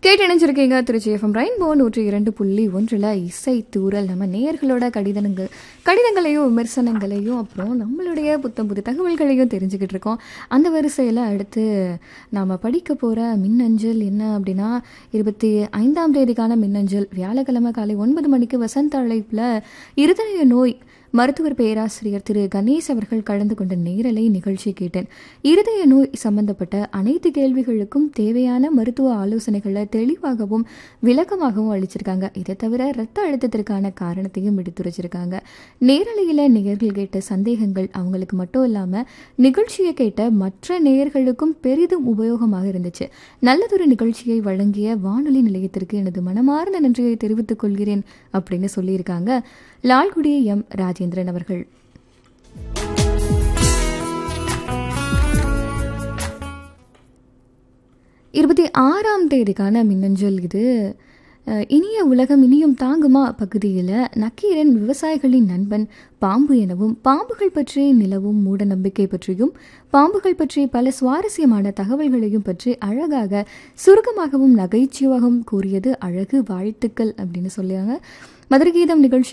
கேட்டு இணைஞ்சிருக்கீங்க Trichy FM rainbow நூற்றி இரண்டு புள்ளி ஒன்றில் இசை தூரல் நம்ம நேயர்களோட கடிதங்கள் கடிதங்களையும் விமர்சனங்களையும் அப்புறம் நம்மளுடைய புத்தம் புது தகவல்களையும் தெரிஞ்சுக்கிட்டு இருக்கோம் அந்த வரிசையில் அடுத்து நாம் படிக்க போகிற மின்னஞ்சல் என்ன அப்படின்னா இருபத்தி ஐந்தாம் தேதிக்கான மின்னஞ்சல் வியாழக்கிழமை காலை ஒன்பது மணிக்கு வசந்த அழைப்பில் இருதய நோய் மருத்துவர் பேராசிரியர் திரு கணேஷ் அவர்கள் கலந்து கொண்ட நேரலை நிகழ்ச்சி கேட்டேன் இருதய நோய் சம்பந்தப்பட்ட அனைத்து கேள்விகளுக்கும் தேவையான மருத்துவ ஆலோசனைகளை தெளிவாகவும் விளக்கமாகவும் அளிச்சிருக்காங்க இதை தவிர இரத்த அழுத்தத்திற்கான காரணத்தையும் எடுத்துரைச்சிருக்காங்க நேரலையில் நேயர்கள் கேட்ட சந்தேகங்கள் அவங்களுக்கு மட்டும் இல்லாமல் நிகழ்ச்சியை கேட்ட மற்ற நேயர்களுக்கும் பெரிதும் உபயோகமாக இருந்துச்சு நல்லதொரு நிகழ்ச்சியை வழங்கிய வானொலி நிலையத்திற்கு எனது மனமார்ந்த நன்றியை தெரிவித்துக் கொள்கிறேன் அப்படின்னு சொல்லியிருக்காங்க லால்குடி எம் ராஜேந்திரன் அவர்கள் இருபத்தி ஆறாம் தேதிக்கான மின்னஞ்சல் இது அஹ், இனிய உலகம் இனியும் தாங்குமா பகுதியில் நக்கீரன் விவசாயிகளின் நண்பன் பாம்பு எனவும் பாம்புகள் பற்றி நிலவும் மூட நம்பிக்கை பற்றியும் பாம்புகள் பற்றி பல சுவாரஸ்யமான தகவல்களையும் பற்றி அழகாக சுருக்கமாகவும் நகைச்சுவாகவும் கூறியது அழகு வாழ்த்துக்கள் அப்படின்னு சொல்லியாங்க மதுரை கீதம் நிகழ்ச்சி